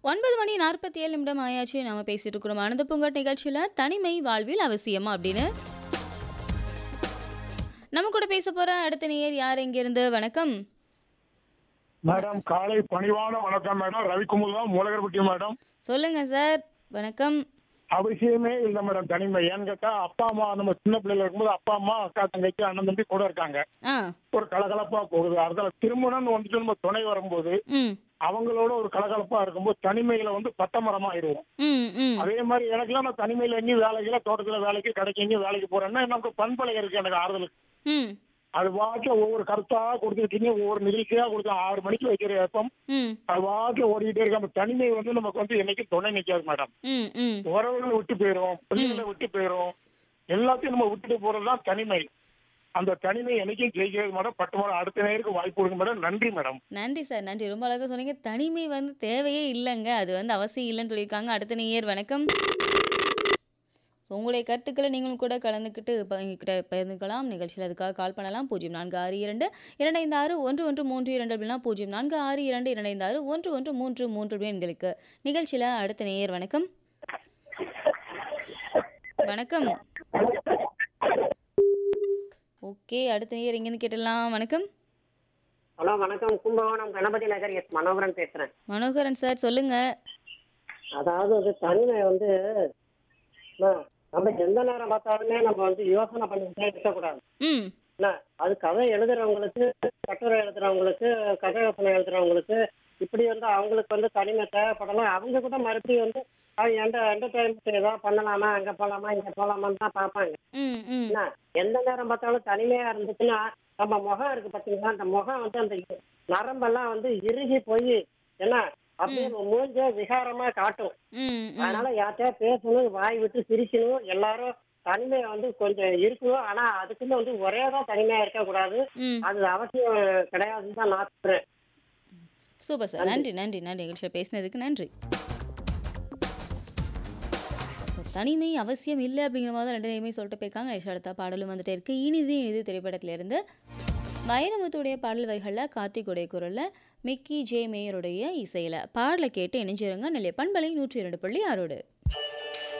ஒன்பது மணி நாற்பத்தி ஏழு நிமிடம் ஆயாச்சு நாம பேசிட்டு இருக்கிறோம் ஆனந்த பூங்காட் நிகழ்ச்சியில தனிமை வாழ்வில் அவசியமா அப்படின்னு நம்ம கூட பேச போற அடுத்த நேயர் யார் எங்க இருந்து வணக்கம் மேடம் காலை பணிவான வணக்கம் மேடம் ரவிக்குமுர் தான் மூலகர்பட்டி மேடம் சொல்லுங்க சார் வணக்கம் அவசியமே இல்லை மேடம் தனிமை ஏன்னு கேட்டா அப்பா அம்மா நம்ம சின்ன பிள்ளைல இருக்கும்போது அப்பா அம்மா அக்கா தங்கச்சி அண்ணன் தம்பி கூட இருக்காங்க ஆ ஒரு கலகலப்பா போகுது அதுல திருமணம் வந்துட்டு நம்ம துணை வரும்போது ம் அவங்களோட ஒரு கலகலப்பா இருக்கும்போது தனிமையில வந்து பட்டமரமா ஆயிடுவோம் ம் ம் அதே மாதிரி எனக்குலாம் நான் தனிமையில எங்கேயும் வேலைக்கு தோட்டத்துல வேலைக்கு கடைக்கு எங்கேயும் வேலைக்கு போறேன்னா நமக்கு பண்பலை இருக்கு எனக்கு ஆறுதலுக்கு ம் அது வாட்டில் ஒவ்வொரு கருத்தா கொடுத்துருக்கீங்க ஒவ்வொரு நிகழ்ச்சியா கொடுத்து ஆறு மணிக்கு வைக்கிற எப்பம் ம் அது வாட்டில் ஓடிக்கிட்டே இருக்கு அந்த தனிமை வந்து நமக்கு வந்து என்னைக்கும் துணை நிற்காது மேடம் ம் ம் உறவுகளை விட்டு போயிரும் பிள்ளைகளை விட்டு போயிரும் எல்லாத்தையும் நம்ம விட்டுட்டு போறதுதான் தனிமை அந்த தனிமை என்னைக்கும் ஜெயிக்கிறது மேடம் பட்டு மேடம் அடுத்த நேருக்கு வாய்ப்பு கொடுங்க மேடம் நன்றி மேடம் நன்றி சார் நன்றி ரொம்ப அழகா சொன்னீங்க தனிமை வந்து தேவையே இல்லைங்க அது வந்து அவசியம் இல்லைன்னு சொல்லியிருக்காங்க அடுத்த நேயர் வணக்கம் So, உங்களுடைய கருத்துக்களை நீங்களும் கூட கலந்துக்கிட்டு ப- எங்ககிட்ட பகிர்ந்துக்கலாம் நிகழ்ச்சியில் அதுக்காக கால் பண்ணலாம் பூஜ்ஜியம் நான்கு ஆறு இரண்டு இரண்டு ஐந்து ஆறு ஒன்று ஒன்று மூன்று இரண்டு அப்படின்னா பூஜ்ஜியம் நான்கு ஆறு இரண்டு இரண்டு ஐந்து ஆறு ஒன்று ஒன்று மூன்று மூன்று அப்படின்னு எங்களுக்கு நிகழ்ச்சியில் அடுத்த நேயர் வணக்கம் வணக்கம் ஓகே அடுத்த நேயர் எங்கேருந்து கேட்டலாம் வணக்கம் ஹலோ வணக்கம் கும்பகோணம் கணபதி நகர் எஸ் மனோகரன் பேசுறேன் மனோகரன் சார் சொல்லுங்க அதாவது அது தனிமை வந்து என்ன, நம்ம எந்த நேரம் பார்த்தாலுமே நம்ம வந்து யோசனை பண்ணிக்கிட்டே இருக்கக்கூடாது ம் என்ன அது கதை எழுதுறவங்களுக்கு கட்டுரை எழுதுறவங்களுக்கு கதை யோசனை எழுதுறவங்களுக்கு இப்படி வந்து அவங்களுக்கு வந்து தனிமை தேவைப்படலாம் அவங்க கூட மறுபடியும் வந்து அவங்க எந்த என்டர்டைன்மெண்ட் ஏதாவது பண்ணலாமா அங்க போலாமா இங்க போலாமான்னு தான் பார்ப்பாங்க ம் ம் என்ன எந்த நேரம் பார்த்தாலும் தனிமையா இருந்துச்சுன்னா நம்ம முகம் இருக்கு பாத்தீங்களா அந்த முகம் வந்து அந்த நரம்பெல்லாம் வந்து இறுகி போய் என்ன அப்படியே மூஞ்ச விகாரமா காட்டும் ம் ம் அதனால யார்கிட்டயா பேசணும் வாய் விட்டு சிரிக்கணும் எல்லாரும் தனிமையை வந்து கொஞ்சம் இருக்கணும் ஆனா அதுக்குன்னு வந்து ஒரே தான் தனிமையா இருக்க கூடாது ம் அது அவசியம் கிடையாதுன்னு தான் நான் சொல்றேன் சூப்பர் சார் நன்றி நன்றி நன்றி நிகழ்ச்சியில் பேசினதுக்கு நன்றி தனிமை அவசியம் இல்லை அப்படிங்கிற மாதிரி ரெண்டு நேரமே சொல்லிட்டு போயிருக்காங்க நிகழ்ச்சி அடுத்த பாடலும் வந்துட்டே இருக்கு இனிது இனிது திரைப்படத்திலிருந்து வைரமுத்துடைய பாடல் வரிகளில் கார்த்திகுடைய குரலில் மிக்கி ஜே மேயருடைய இசையில் பாடலை கேட்டு இணைஞ்சிருங்க நிலைய பண்பலை நூற்றி இரண்டு புள்ளி ஆறோடு